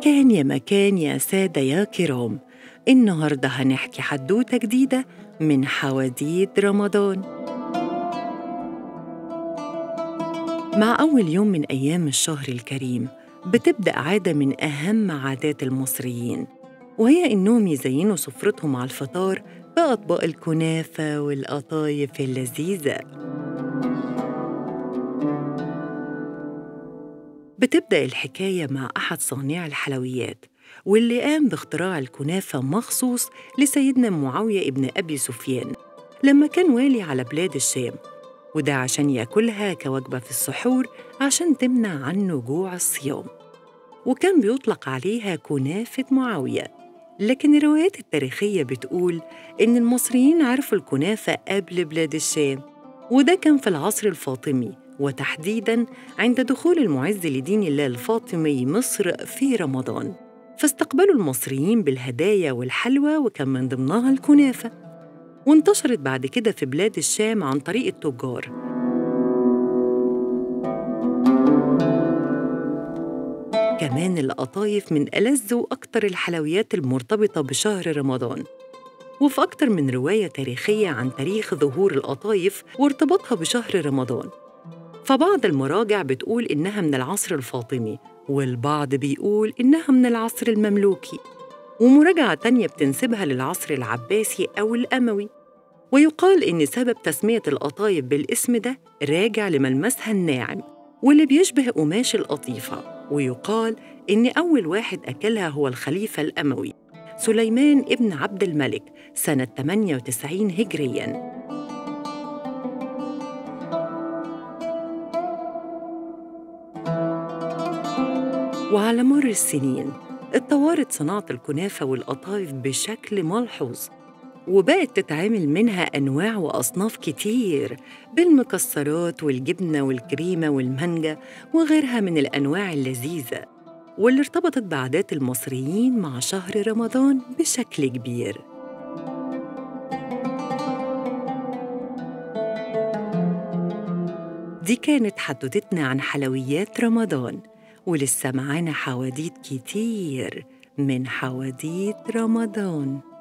كان يا مكان يا سادة يا كرام النهاردة هنحكي حدوتة جديدة من حواديت رمضان مع أول يوم من أيام الشهر الكريم بتبدأ عادة من أهم عادات المصريين وهي إنهم يزينوا سفرتهم على الفطار بأطباق الكنافة والقطايف اللذيذة بتبدأ الحكاية مع أحد صانع الحلويات واللي قام باختراع الكنافة مخصوص لسيدنا معاوية ابن أبي سفيان لما كان والي على بلاد الشام وده عشان ياكلها كوجبة في السحور عشان تمنع عنه جوع الصيام وكان بيطلق عليها كنافة معاوية لكن الروايات التاريخية بتقول إن المصريين عرفوا الكنافة قبل بلاد الشام وده كان في العصر الفاطمي وتحديداً عند دخول المعز لدين الله الفاطمي مصر في رمضان فاستقبلوا المصريين بالهدايا والحلوى وكان من ضمنها الكنافة وانتشرت بعد كده في بلاد الشام عن طريق التجار كمان القطايف من ألذ وأكتر الحلويات المرتبطة بشهر رمضان وفي أكتر من رواية تاريخية عن تاريخ ظهور القطايف وارتباطها بشهر رمضان فبعض المراجع بتقول إنها من العصر الفاطمي والبعض بيقول إنها من العصر المملوكي ومراجعة تانية بتنسبها للعصر العباسي أو الأموي ويقال إن سبب تسمية القطايف بالاسم ده راجع لملمسها الناعم واللي بيشبه قماش القطيفة ويقال إن أول واحد أكلها هو الخليفة الأموي سليمان ابن عبد الملك سنة 98 هجرياً وعلى مر السنين اتطورت صناعة الكنافة والقطايف بشكل ملحوظ وبقت تتعامل منها أنواع وأصناف كتير بالمكسرات والجبنة والكريمة والمانجا وغيرها من الأنواع اللذيذة واللي ارتبطت بعادات المصريين مع شهر رمضان بشكل كبير دي كانت حدوتتنا عن حلويات رمضان ولسه معانا حواديت كتير من حواديت رمضان